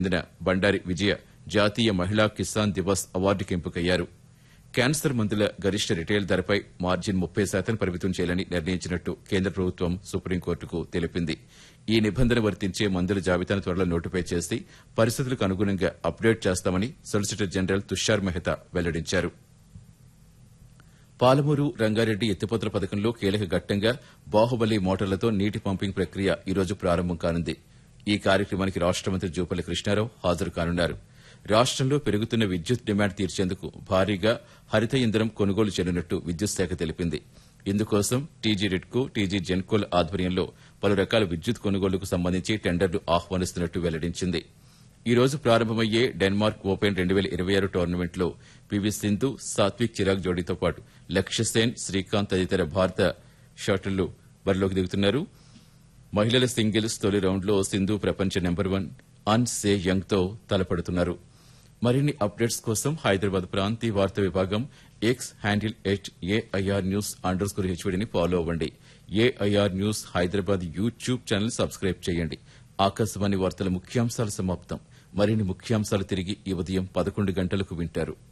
చెందిన బండారి విజయ జాతీయ మహిళా కిసాన్ దివస్ అవార్డుకి ఎంపికయ్యారు క్యాన్సర్ మందుల గరిష్ట రిటైల్ ధరపై మార్జిన్ ముప్పై శాతం పరిమితం చేయాలని నిర్ణయించినట్టు కేంద్ర ప్రభుత్వం సుప్రీంకోర్టుకు తెలిపింది ఈ నిబంధన వర్తించే మందుల జాబితాను త్వరలో నోటిఫై చేసి పరిస్థితులకు అనుగుణంగా అప్డేట్ చేస్తామని సొలిసిటర్ జనరల్ తుషార్ మెహతా వెల్లడించారు పాలమూరు రంగారెడ్డి ఎత్తిపోతల పథకంలో కీలక ఘట్టంగా బాహుబలి మోటార్లతో నీటి పంపింగ్ ప్రక్రియ ఈ రోజు ప్రారంభం కానుంది ఈ కార్యక్రమానికి రాష్ట మంత్రి జూపల్లి కృష్ణారావు హాజరు కానున్నారు రాష్టంలో పెరుగుతున్న విద్యుత్ డిమాండ్ తీర్చేందుకు భారీగా హరిత ఇంధనం కొనుగోలు చేయనున్నట్టు విద్యుత్ శాఖ తెలిపింది ఇందుకోసం టీజీ రిడ్కో టీజీ జెన్కోల్ ఆధ్వర్యంలో పలు రకాల విద్యుత్ కొనుగోలుకు సంబంధించి టెండర్లు ఆహ్వానిస్తున్నట్టు వెల్లడించింది ఈ రోజు ప్రారంభమయ్యే డెన్మార్క్ ఓపెన్ రెండు వేల ఇరవై ఆరు టోర్నమెంట్లో పివి సింధు సాత్విక్ చిరాగ్ జోడీతో పాటు లక్ష్య సేన్ శ్రీకాంత్ తదితర భారత షాటర్లు బరిలోకి దిగుతున్నారు మహిళల సింగిల్స్ తొలి రౌండ్లో సింధు ప్రపంచ number one An Se Young తో తలపడుతున్నారు మరిన్ని అప్డేట్స్ కోసం హైదరాబాద్ ప్రాంతీయ వార్తా విభాగం X handle at AIR news underscore హెచ్వడిని ఫాలో అవ్వండి AIR news Hyderabad YouTube channel subscribe చేయండి ఆకాశవాణి వార్తల ముఖ్యాంశాలు సమాప్తం మరిన్ని ముఖ్యాంశాలు తిరిగి ఈ ఉదయం పదకొండు గంటలకు వింటారు